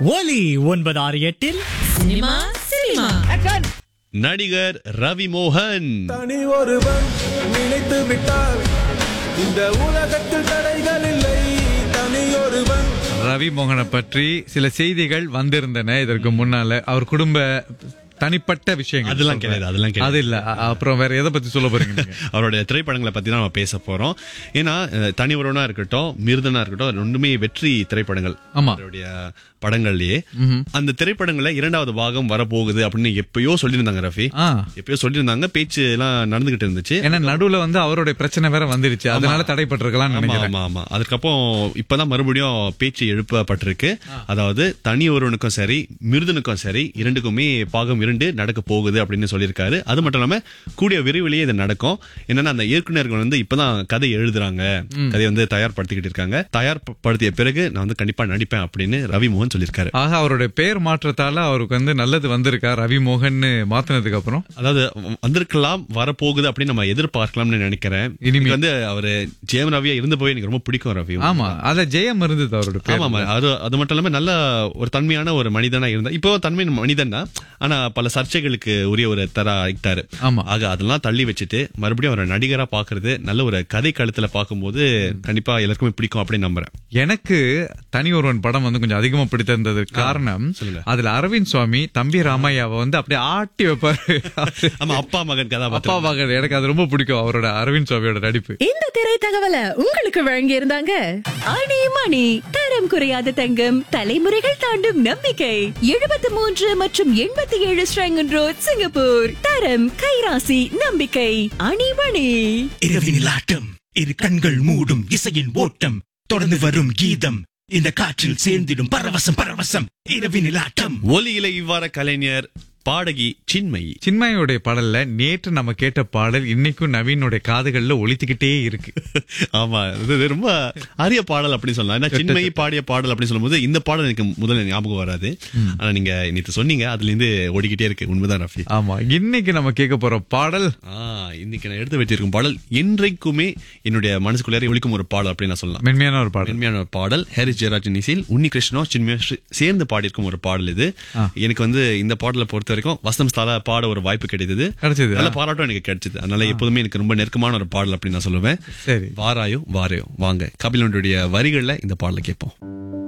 ஒலி ஒன்பது ஆறு எட்டில் சினிமா சினிமா நடிகர் ரவி மோகன் தனி ஒருவன் நினைத்து விட்டால் இந்த உலகத்தில் தடைகள் இல்லை தனி ஒருவன் ரவி மோகனை பற்றி சில செய்திகள் வந்திருந்தன இதற்கு முன்னால அவர் குடும்ப தனிப்பட்ட விஷயங்கள் அதெல்லாம் சொல்றேன். கிடையாது, அதெல்லாம் கிடையாது. அது இல்ல அ- அப்புறம் வேற எதை பத்தி சொல்ல போறீங்க நீங்க? அவருடைய திரைப்படங்களை பத்தி தான் நம்ம பேச போறோம் ஏன்னா அஹ், தனி ஒருவனா இருக்கட்டும் மிருதனா இருக்கட்டும் ரெண்டுமே வெற்றி திரைப்படங்கள் ஆமா. அவருடைய படங்கள்லயே அந்த திரைப்படங்கள்ல இரண்டாவது பாகம் வரப்போகுது அப்படின்னு எப்பயோ சொல்லியிருந்தாங்க ரஃபி ஆ. எப்பயோ சொல்லியிருந்தாங்க பேச்சு எல்லாம் நடந்துகிட்டு இருந்துச்சு ஏன்னா நடுவுல வந்து அவருடைய பிரச்சனை வேற வந்துருச்சு அதனால தடைப்பட்டிருக்கலாம்னு ஆமா நினைக்கிறேன் ஆமா ஆமா அதுக்கப்புறம் இப்பதான் மறுபடியும் பேச்சு எழுப்பப்பட்டிருக்கு அதாவது தனி ஒருவனுக்கும் சரி மிருதனுக்கும் சரி இரண்டுக்குமே பாகம் இரண்டு நடக்க போகுது அப்படின்னு சொல்லியிருக்காரு அது மட்டும் இல்லாம கூடிய விரைவிலேயே இது நடக்கும் என்னன்னா அந்த இயக்குனர்கள் வந்து இப்பதான் கதை எழுதுறாங்க கதையை வந்து தயார்படுத்திக்கிட்டு இருக்காங்க தயார்படுத்திய பிறகு நான் வந்து கண்டிப்பா நடிப்பேன் அப்படின்னு ரவி மோகன் சொல்லியிருக்காரு ஆக அவருடைய பெயர் மாற்றத்தால அவருக்கு வந்து நல்லது வந்திருக்கா ரவி மோகன் மாத்தினதுக்கு அப்புறம் அதாவது வந்திருக்கலாம் வரப்போகுது அப்படின்னு நம்ம எதிர்பார்க்கலாம்னு நினைக்கிறேன் இனிமே. எனக்கு வந்து அவரு ஜெயம் ரவியா இருந்து போய் எனக்கு ரொம்ப பிடிக்கும் ரவி ஆமா அத ஜெயம் இருந்தது அவரோட பேர் ஆமா அது அது மட்டும் இல்லாம நல்ல ஒரு தன்மையான ஒரு மனிதனா இருந்தா இப்போ தன்மை மனிதன் தான் ஆனா பல சர்ச்சைகளுக்கு உரிய ஒரு தர ஆயிட்டாரு ஆமா. ஆக அதெல்லாம் தள்ளி வச்சுட்டு மறுபடியும் அவரை நடிகரா பாக்குறது நல்ல ஒரு கதை களத்துல பார்க்கும்போது கண்டிப்பா எல்லாருக்குமே பிடிக்கும் அப்படின்னு நம்புறேன் எனக்கு தனி ஒருவன் படம் வந்து கொஞ்சம் அதிகமா பிடித்திருந்ததுக்கு காரணம் சொல்லுங்க. அதுல அரவிந்த் சுவாமி தம்பி ராமையாவை வந்து அப்படியே ஆட்டி வைப்பாரு ஆமா அப்பா மகன் அப்பா கதாபாத்திரம் மகன் எனக்கு அது ரொம்ப பிடிக்கும் அவரோட அரவிந்த் சுவாமியோட நடிப்பு இந்த திரை தகவலை உங்களுக்கு வழங்கி இருந்தாங்க அணி மணி தரம் குறையாத தங்கம் தலைமுறைகள் தாண்டும் நம்பிக்கை எழுபத்தி மூன்று மற்றும் எண்பத்தி ஏழு ஸ்ரங்கன் ரோட் சிங்கப்பூர் தரம் கைராசி நம்பிக்கை அணி மணி இரவினில் ஆட்டம் இரு கண்கள் மூடும் இசையின் ஓட்டம் தொடர்ந்து வரும் கீதம் இந்த காற்றில் சேர்ந்திடும் பரவசம் பரவசம் இரவினில் ஆட்டம் ஒலியில இவ்வாற கலைஞர் பாடகி சின்மயி சின்மயோடைய பாடல்ல நேற்று நம்ம கேட்ட பாடல் இன்னைக்கும் நவீனுடைய காதுகள்ல ஒலித்துக்கிட்டே இருக்கு ஆமா இது இது ரொம்ப அரிய பாடல் அப்படி சொல்லலாம் ஏன்னா சின்மயி பாடிய பாடல் அப்படின்னு சொல்லும்போது இந்த பாடல் எனக்கு முதல்ல ஞாபகம் வராது ஆனா நீங்க நேற்று சொன்னீங்க அதுல இருந்து ஓடிக்கிட்டே இருக்கு உண்மைதான் ரஃபி ஆமா இன்னைக்கு நம்ம கேட்க போற பாடல் ஆ இன்னைக்கு நான் எடுத்து வச்சிருக்கும் பாடல் என்றைக்குமே என்னுடைய மனசுக்குள்ளார ஒழிக்கும் ஒரு பாடல் அப்படின்னு நான் சொல்லலாம் மென்மையான ஒரு பாடல் மென்மையான ஒரு பாடல் ஹாரிஸ் ஜெயராஜன் இசையில் உன்னி கிருஷ்ணா சின்மயா ஸ்ரீ- சேர்ந்து பாடியிருக்கும் ஒரு பாடல் இது எனக்கு வந்து இந்த பாடலை பொறுத்த வரைக்கும் வசந்தம் ஸ்தால பாட ஒரு வாய்ப்பு கிடைத்தது கிடைச்சது நல்ல பாராட்டும் எனக்கு கிடைச்சது அதனால எப்போதுமே எனக்கு ரொம்ப நெருக்கமான ஒரு பாடல் அப்படின்னு நான் சொல்லுவேன் சரி வாராயோ வாரையோ வாங்க கபிலனுடைய வரிகள்ல இந்த பாடலை கேட்போம்